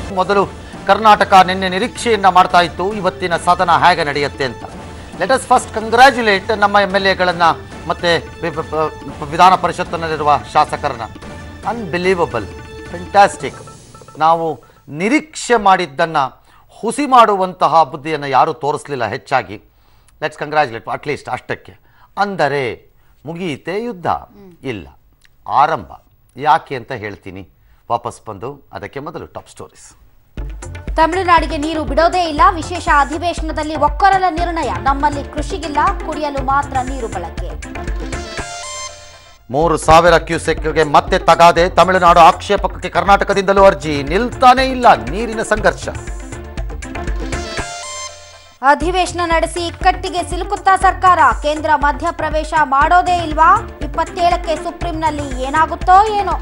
ಮೊದಲು ಕರ್ನಾಟಕ ನಿನ್ನೆ ನಿರೀಕ್ಷೆಯನ್ನ ಮಾಡ್ತಾ ಇತ್ತು ಇವತ್ತಿನ ಸದನ ಹೇಗೆ ನಡೆಯುತ್ತೆ ಅಂತ ಲೆಟ್ ಅಸ್ ಫಸ್ಟ್ ಕಂಗ್ರ್ಯಾಚುಲೇಟ್ ನಮ್ಮ ಎಮ್ ಎಲ್ ಎಗಳನ್ನು ಮತ್ತು ವಿಧಾನ ಪರಿಷತ್ತಿನಲ್ಲಿರುವ ಶಾಸಕರನ್ನ ಅನ್ಬಿಲೀವಬಲ್ ಫೆಂಟಾಸ್ಟಿಕ್ ನಾವು ನಿರೀಕ್ಷೆ ಮಾಡಿದ್ದನ್ನು ಹುಸಿ ಮಾಡುವಂತಹ ಬುದ್ಧಿಯನ್ನು ಯಾರೂ ತೋರಿಸಲಿಲ್ಲ ಹೆಚ್ಚಾಗಿ ಲೆಟ್ಸ್ ಕಂಗ್ರ್ಯಾಚುಲೇಟ್ ಅಟ್ಲೀಸ್ಟ್ ಅಷ್ಟಕ್ಕೆ ಅಂದರೆ ಮುಗಿಯಿತೆ ಯುದ್ಧ ಇಲ್ಲ ಆರಂಭ ಯಾಕೆ ಅಂತ ಹೇಳ್ತೀನಿ ವಾಪಸ್ ಬಂದು ಅದಕ್ಕೆ ಮೊದಲು ಟಾಪ್ ಸ್ಟೋರೀಸ್ ತಮಿಳುನಾಡಿಗೆ ನೀರು ಬಿಡೋದೇ ಇಲ್ಲ ವಿಶೇಷ ಅಧಿವೇಶನದಲ್ಲಿ ಒಕ್ಕೊರಲ ನಿರ್ಣಯ ನಮ್ಮಲ್ಲಿ ಕೃಷಿಗಿಲ್ಲ ಕುಡಿಯಲು ಮಾತ್ರ ನೀರು ಬಳಕೆ ಮೂರು ಸಾವಿರ ಕ್ಯೂಸೆಕ್ಗೆ ಮತ್ತೆ ತಗಾದೆ ತಮಿಳುನಾಡು ಆಕ್ಷೇಪಕ್ಕೆ ಕರ್ನಾಟಕದಿಂದಲೂ ಅರ್ಜಿ ನಿಲ್ತಾನೇ ಇಲ್ಲ ನೀರಿನ ಸಂಘರ್ಷ ಅಧಿವೇಶನ ನಡೆಸಿ ಇಕ್ಕಟ್ಟಿಗೆ ಸಿಲುಕುತ್ತಾ ಸರ್ಕಾರ ಕೇಂದ್ರ ಮಧ್ಯಪ್ರವೇಶ ಮಾಡೋದೇ ಇಲ್ವಾ ಇಪ್ಪತ್ತೇಳಕ್ಕೆ ಸುಪ್ರೀಂನಲ್ಲಿ ಏನಾಗುತ್ತೋ ಏನೋ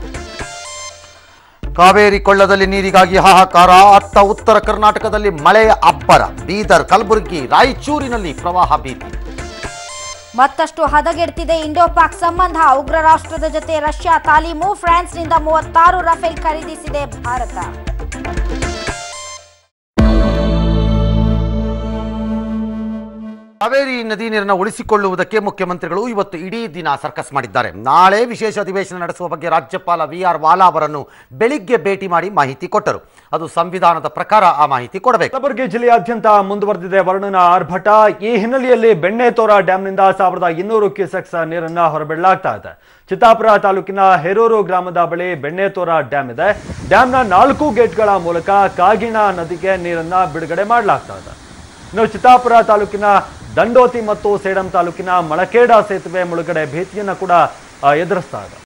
ಕಾವೇರಿ ಕೊಳ್ಳದಲ್ಲಿ ನೀರಿಗಾಗಿ ಹಾಹಾಕಾರ ಅತ್ತ ಉತ್ತರ ಕರ್ನಾಟಕದಲ್ಲಿ ಮಳೆಯ ಅಬ್ಬರ ಬೀದರ್ ಕಲಬುರಗಿ ರಾಯಚೂರಿನಲ್ಲಿ ಪ್ರವಾಹ ಭೀತಿ ಮತ್ತಷ್ಟು ಹದಗೆಡ್ತಿದೆ ಇಂಡೋ ಪಾಕ್ ಸಂಬಂಧ ಉಗ್ರ ರಾಷ್ಟ್ರದ ಜೊತೆ ರಷ್ಯಾ ತಾಲೀಮು ಫ್ರಾನ್ಸ್ನಿಂದ ಮೂವತ್ತಾರು ರಫೇಲ್ ಖರೀದಿಸಿದೆ ಭಾರತ ಕಾವೇರಿ ನದಿ ನೀರನ್ನು ಉಳಿಸಿಕೊಳ್ಳುವುದಕ್ಕೆ ಮುಖ್ಯಮಂತ್ರಿಗಳು ಇವತ್ತು ಇಡೀ ದಿನ ಸರ್ಕಸ್ ಮಾಡಿದ್ದಾರೆ ನಾಳೆ ವಿಶೇಷ ಅಧಿವೇಶನ ನಡೆಸುವ ಬಗ್ಗೆ ರಾಜ್ಯಪಾಲ ವಿ ಆರ್ ವಾಲಾ ಅವರನ್ನು ಬೆಳಿಗ್ಗೆ ಭೇಟಿ ಮಾಡಿ ಮಾಹಿತಿ ಕೊಟ್ಟರು ಅದು ಸಂವಿಧಾನದ ಪ್ರಕಾರ ಆ ಮಾಹಿತಿ ಕೊಡಬೇಕು ಕಲಬುರಗಿ ಜಿಲ್ಲೆಯಾದ್ಯಂತ ಮುಂದುವರೆದಿದೆ ವರ್ಣನ ಆರ್ಭಟ ಈ ಹಿನ್ನೆಲೆಯಲ್ಲಿ ಬೆಣ್ಣೆತೋರ ಡ್ಯಾಂನಿಂದ ಸಾವಿರದ ಇನ್ನೂರು ಕ್ಯೂಸೆಕ್ಸ್ ನೀರನ್ನ ಹೊರಬಿಡಲಾಗ್ತಾ ಇದೆ ಚಿತ್ತಾಪುರ ತಾಲೂಕಿನ ಹೇರೂರು ಗ್ರಾಮದ ಬಳಿ ಬೆಣ್ಣೆತೋರ ಡ್ಯಾಮ್ ಇದೆ ಡ್ಯಾಂನ ನಾಲ್ಕು ಗೇಟ್ಗಳ ಮೂಲಕ ಕಾಗಿಣ ನದಿಗೆ ನೀರನ್ನ ಬಿಡುಗಡೆ ಮಾಡಲಾಗ್ತಾ ಇದೆ ಇನ್ನು ಚಿತ್ತಾಪುರ ತಾಲೂಕಿನ ದಂಡೋತಿ ಮತ್ತು ಸೇಡಂ ತಾಲೂಕಿನ ಮಳಕೇಡ ಸೇತುವೆ ಮುಳುಗಡೆ ಭೀತಿಯನ್ನ ಕೂಡ ಆ, ಎದುರಿಸ್ತಾ ಇದೆ